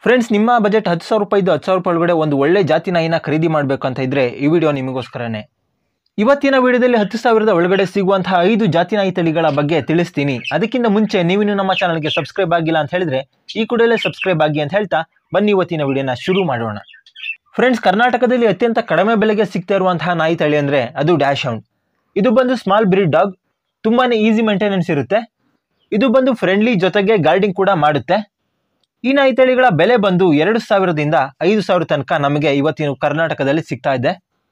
friends ನಿಮ್ಮ budget ಹತ್ತು ಸಾವಿರ ರೂಪಾಯಿದ್ದು ಹತ್ತು ಸಾವಿರ ರೂಪಾಯಿ ಒಳಗಡೆ ಒಂದು ಒಳ್ಳೆ ಜಾತಿ ನಾಯಿನ ಖರೀದಿ ಮಾಡಬೇಕು ಅಂತ ಇದ್ರೆ ಈ ವಿಡಿಯೋ ನಿಮಗೋಸ್ಕರನೇ ಇವತ್ತಿನ ವಿಡಿಯೋದಲ್ಲಿ ಹತ್ತು ಸಾವಿರದ ಒಳಗಡೆ ಸಿಗುವಂತಹ ಐದು ಜಾತಿ ನಾಯಿ ತಳಿಗಳ ಬಗ್ಗೆ ತಿಳಿಸ್ತೀನಿ ಅದಕ್ಕಿಂತ ಮುಂಚೆ ನೀವಿನ್ನು ನಮ್ಮ ಚಾನಲ್ಗೆ ಸಬ್ಸ್ಕ್ರೈಬ್ ಆಗಿಲ್ಲ ಅಂತ ಹೇಳಿದ್ರೆ ಈ ಕೂಡಲೇ ಸಬ್ಸ್ಕ್ರೈಬ್ ಆಗಿ ಅಂತ ಹೇಳ್ತಾ ಬನ್ನಿ ಇವತ್ತಿನ ವಿಡಿಯೋನ ಶುರು ಮಾಡೋಣ ಫ್ರೆಂಡ್ಸ್ ಕರ್ನಾಟಕದಲ್ಲಿ ಅತ್ಯಂತ ಕಡಿಮೆ ಬೆಲೆಗೆ ಸಿಗ್ತಾ ಇರುವಂತಹ ನಾಯಿ ತಳಿ ಅಂದರೆ ಅದು ಡ್ಯಾಶ್ ಹೌಂಡ್ ಇದು ಬಂದು ಸ್ಮಾಲ್ ಬ್ರೀಡ್ ಡಾಗ್ ತುಂಬಾ ಈಸಿ ಮೇಂಟೆನೆನ್ಸ್ ಇರುತ್ತೆ ಇದು ಬಂದು ಫ್ರೆಂಡ್ಲಿ ಜೊತೆಗೆ ಗಾರ್ಡಿಂಗ್ ಕೂಡ ಮಾಡುತ್ತೆ ಈ ನಾಯಿ ತಳಿಗಳ ಬೆಲೆ ಬಂದು ಎರಡು ಸಾವಿರದಿಂದ ಐದು ಸಾವಿರ ತನಕ ನಮಗೆ ಇವತ್ತಿನ ಕರ್ನಾಟಕದಲ್ಲಿ ಸಿಗ್ತಾ ಇದೆ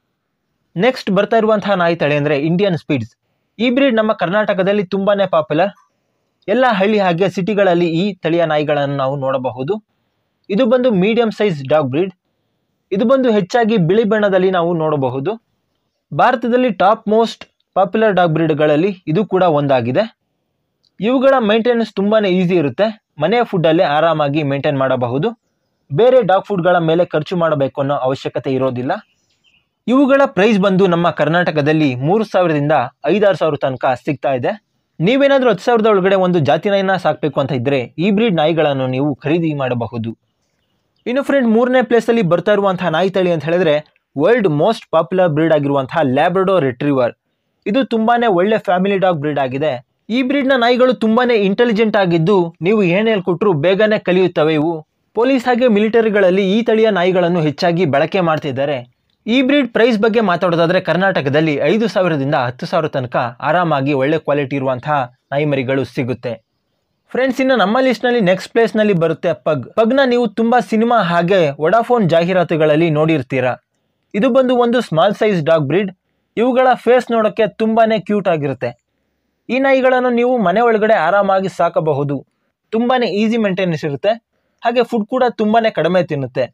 ನೆಕ್ಸ್ಟ್ ಬರ್ತಾ ಇರುವಂತಹ ನಾಯಿ ತಳಿ ಅಂದರೆ ಇಂಡಿಯನ್ ಸ್ಪೀಡ್ಸ್ ಈ ಬ್ರೀಡ್ ನಮ್ಮ ಕರ್ನಾಟಕದಲ್ಲಿ ತುಂಬಾನೇ ಪಾಪ್ಯುಲರ್ ಎಲ್ಲ ಹಳ್ಳಿ ಹಾಗೆ ಸಿಟಿಗಳಲ್ಲಿ ಈ ತಳಿಯ ನಾಯಿಗಳನ್ನು ನಾವು ನೋಡಬಹುದು ಇದು ಬಂದು ಮೀಡಿಯಂ ಸೈಜ್ ಡಾಗ್ ಬ್ರೀಡ್ ಇದು ಬಂದು ಹೆಚ್ಚಾಗಿ ಬಿಳಿ ಬಣ್ಣದಲ್ಲಿ ನಾವು ನೋಡಬಹುದು ಭಾರತದಲ್ಲಿ ಟಾಪ್ ಮೋಸ್ಟ್ ಪಾಪ್ಯುಲರ್ ಡಾಗ್ ಬ್ರೀಡ್ಗಳಲ್ಲಿ ಇದು ಕೂಡ ಒಂದಾಗಿದೆ ಇವುಗಳ ಮೇಂಟೆನೆನ್ಸ್ ತುಂಬಾ ಈಸಿ ಇರುತ್ತೆ ಮನೆಯ ಫುಡ್ಡಲ್ಲೇ ಆರಾಮಾಗಿ ಮೇಂಟೈನ್ ಮಾಡಬಹುದು ಬೇರೆ ಡಾಗ್ ಫುಡ್ಗಳ ಮೇಲೆ ಖರ್ಚು ಮಾಡಬೇಕು ಅನ್ನೋ ಅವಶ್ಯಕತೆ ಇರೋದಿಲ್ಲ ಇವುಗಳ ಪ್ರೈಸ್ ಬಂದು ನಮ್ಮ ಕರ್ನಾಟಕದಲ್ಲಿ ಮೂರು ಸಾವಿರದಿಂದ ಐದಾರು ಸಾವಿರ ತನಕ ಸಿಗ್ತಾ ಇದೆ ನೀವೇನಾದರೂ ಹತ್ತು ಸಾವಿರದ ಒಳಗಡೆ ಒಂದು ಜಾತಿ ನಾಯಿನ ಸಾಕಬೇಕು ಅಂತ ಇದ್ದರೆ ಈ ಬ್ರೀಡ್ ನಾಯಿಗಳನ್ನು ನೀವು ಖರೀದಿ ಮಾಡಬಹುದು ಇನ್ನು ಫ್ರೆಂಡ್ ಮೂರನೇ ಪ್ಲೇಸಲ್ಲಿ ಬರ್ತಾ ಇರುವಂತಹ ನಾಯಿ ತಳಿ ಅಂತ ಹೇಳಿದ್ರೆ ವರ್ಲ್ಡ್ ಮೋಸ್ಟ್ ಪಾಪ್ಯುಲರ್ ಬ್ರೀಡ್ ಆಗಿರುವಂತಹ ಲ್ಯಾಬ್ರಡೋ ರಿಟ್ರೀವರ್ ಇದು ತುಂಬಾನೇ ಒಳ್ಳೆ ಫ್ಯಾಮಿಲಿ ಡಾಗ್ ಬ್ರೀಡ್ ಆಗಿದೆ ಈ ಬ್ರೀಡ್ನ ನಾಯಿಗಳು ತುಂಬಾನೇ ಇಂಟೆಲಿಜೆಂಟ್ ಆಗಿದ್ದು ನೀವು ಏನು ಹೇಳ್ಕೊಟ್ರು ಬೇಗನೆ ಕಲಿಯುತ್ತವೆ ಇವು ಪೊಲೀಸ್ ಹಾಗೆ ಮಿಲಿಟರಿಗಳಲ್ಲಿ ಈ ತಳಿಯ ನಾಯಿಗಳನ್ನು ಹೆಚ್ಚಾಗಿ ಬಳಕೆ ಮಾಡ್ತಿದ್ದಾರೆ ಈ ಬ್ರೀಡ್ ಪ್ರೈಸ್ ಬಗ್ಗೆ ಮಾತಾಡೋದಾದ್ರೆ ಕರ್ನಾಟಕದಲ್ಲಿ ಐದು ಸಾವಿರದಿಂದ ಹತ್ತು ಸಾವಿರ ತನಕ ಆರಾಮಾಗಿ ಒಳ್ಳೆ ಕ್ವಾಲಿಟಿ ಇರುವಂತಹ ನಾಯಿ ಮರಿಗಳು ಸಿಗುತ್ತೆ ಫ್ರೆಂಡ್ಸ್ ಇನ್ನು ನಮ್ಮ ಲಿಸ್ಟ್ನಲ್ಲಿ ನೆಕ್ಸ್ಟ್ ಪ್ಲೇಸ್ನಲ್ಲಿ ಬರುತ್ತೆ ಪಗ್ ಪಗ್ನ ನೀವು ತುಂಬ ಸಿನಿಮಾ ಹಾಗೆ ವಡಾಫೋನ್ ಜಾಹೀರಾತುಗಳಲ್ಲಿ ನೋಡಿರ್ತೀರಾ ಇದು ಬಂದು ಒಂದು ಸ್ಮಾಲ್ ಸೈಜ್ ಡಾಗ್ ಬ್ರೀಡ್ ಇವುಗಳ ಫೇಸ್ ನೋಡೋಕ್ಕೆ ತುಂಬಾನೇ ಕ್ಯೂಟ್ ಆಗಿರುತ್ತೆ ಈ ನಾಯಿಗಳನ್ನು ನೀವು ಮನೆ ಒಳಗಡೆ ಆರಾಮಾಗಿ ಸಾಕಬಹುದು ತುಂಬಾನೇ ಈಸಿ ಮೇಂಟೆನೆನ್ಸ್ ಇರುತ್ತೆ ಹಾಗೆ ಫುಡ್ ಕೂಡ ತುಂಬಾನೇ ಕಡಿಮೆ ತಿನ್ನುತ್ತೆ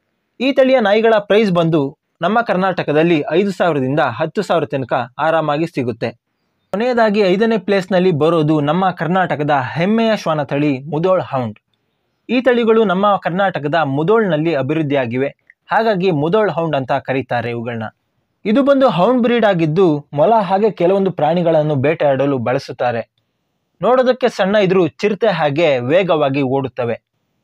ಈ ತಳಿಯ ನಾಯಿಗಳ ಪ್ರೈಸ್ ಬಂದು ನಮ್ಮ ಕರ್ನಾಟಕದಲ್ಲಿ ಐದು ಸಾವಿರದಿಂದ ಹತ್ತು ಸಾವಿರ ತನಕ ಆರಾಮಾಗಿ ಸಿಗುತ್ತೆ ಕೊನೆಯದಾಗಿ ಐದನೇ ಪ್ಲೇಸ್ನಲ್ಲಿ ಬರೋದು ನಮ್ಮ ಕರ್ನಾಟಕದ ಹೆಮ್ಮೆಯ ಶ್ವಾನ ತಳಿ ಮುದೋಳ್ ಹೌಂಡ್ ಈ ತಳಿಗಳು ನಮ್ಮ ಕರ್ನಾಟಕದ ಮುದೋಳ್ನಲ್ಲಿ ಅಭಿವೃದ್ಧಿಯಾಗಿವೆ ಹಾಗಾಗಿ ಮುದೋಳ್ ಹೌಂಡ್ ಅಂತ ಕರೀತಾರೆ ಇವುಗಳನ್ನ ಇದು ಬಂದು ಹೌಂಡ್ ಬ್ರೀಡ್ ಆಗಿದ್ದು ಮೊಲ ಹಾಗೆ ಕೆಲವೊಂದು ಪ್ರಾಣಿಗಳನ್ನು ಬೇಟೆಯಾಡಲು ಬಳಸುತ್ತಾರೆ ನೋಡೋದಕ್ಕೆ ಸಣ್ಣ ಇದ್ರೂ ಚಿರತೆ ಹಾಗೆ ವೇಗವಾಗಿ ಓಡುತ್ತವೆ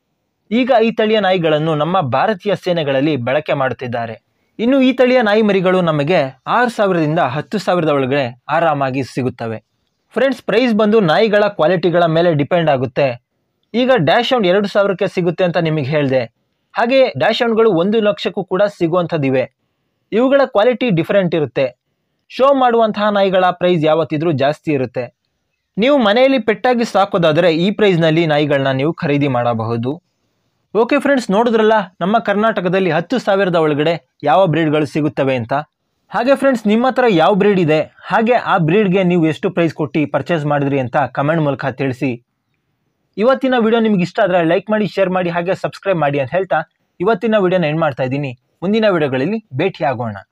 ಈಗ ಈ ತಳಿಯ ನಾಯಿಗಳನ್ನು ನಮ್ಮ ಭಾರತೀಯ ಸೇನೆಗಳಲ್ಲಿ ಬಳಕೆ ಮಾಡುತ್ತಿದ್ದಾರೆ ಇನ್ನು ಈ ತಳಿಯ ನಾಯಿ ಮರಿಗಳು ನಮಗೆ ಆರು ಸಾವಿರದಿಂದ ಹತ್ತು ಸಾವಿರದ ಒಳಗಡೆ ಆರಾಮಾಗಿ ಸಿಗುತ್ತವೆ ಫ್ರೆಂಡ್ಸ್ ಪ್ರೈಸ್ ಬಂದು ನಾಯಿಗಳ ಕ್ವಾಲಿಟಿಗಳ ಮೇಲೆ ಡಿಪೆಂಡ್ ಆಗುತ್ತೆ ಈಗ ಡ್ಯಾಶ್ ಹೌಂಡ್ ಎರಡು ಸಾವಿರಕ್ಕೆ ಸಿಗುತ್ತೆ ಅಂತ ನಿಮಗೆ ಹೇಳಿದೆ ಹಾಗೆ ಡ್ಯಾಶ್ ಹೌಂಡ್ಗಳು ಒಂದು ಲಕ್ಷಕ್ಕೂ ಕೂಡ ಸಿಗುವಂಥದ್ದಿವೆ ಇವುಗಳ ಕ್ವಾಲಿಟಿ ಡಿಫರೆಂಟ್ ಇರುತ್ತೆ ಶೋ ಮಾಡುವಂತಹ ನಾಯಿಗಳ ಪ್ರೈಸ್ ಯಾವತ್ತಿದ್ರೂ ಜಾಸ್ತಿ ಇರುತ್ತೆ ನೀವು ಮನೆಯಲ್ಲಿ ಪೆಟ್ಟಾಗಿ ಸಾಕೋದಾದರೆ ಈ ಪ್ರೈಸ್ನಲ್ಲಿ ನಾಯಿಗಳನ್ನ ನೀವು ಖರೀದಿ ಮಾಡಬಹುದು ಓಕೆ ಫ್ರೆಂಡ್ಸ್ ನೋಡಿದ್ರಲ್ಲ ನಮ್ಮ ಕರ್ನಾಟಕದಲ್ಲಿ ಹತ್ತು ಸಾವಿರದ ಒಳಗಡೆ ಯಾವ ಬ್ರೀಡ್ಗಳು ಸಿಗುತ್ತವೆ ಅಂತ ಹಾಗೆ ಫ್ರೆಂಡ್ಸ್ ನಿಮ್ಮ ಹತ್ರ ಯಾವ ಬ್ರೀಡ್ ಇದೆ ಹಾಗೆ ಆ ಬ್ರೀಡ್ಗೆ ನೀವು ಎಷ್ಟು ಪ್ರೈಸ್ ಕೊಟ್ಟು ಪರ್ಚೇಸ್ ಮಾಡಿದ್ರಿ ಅಂತ ಕಮೆಂಟ್ ಮೂಲಕ ತಿಳಿಸಿ ಇವತ್ತಿನ ವಿಡಿಯೋ ನಿಮ್ಗೆ ಇಷ್ಟ ಆದರೆ ಲೈಕ್ ಮಾಡಿ ಶೇರ್ ಮಾಡಿ ಹಾಗೆ ಸಬ್ಸ್ಕ್ರೈಬ್ ಮಾಡಿ ಅಂತ ಹೇಳ್ತಾ ಇವತ್ತಿನ ವಿಡಿಯೋನ ಎಂಡ್ ಮಾಡ್ತಾ ಇದ್ದೀನಿ ಮುಂದಿನ ವಿಡಿಯೋಗಳಲ್ಲಿ ಭೇಟಿಯಾಗೋಣ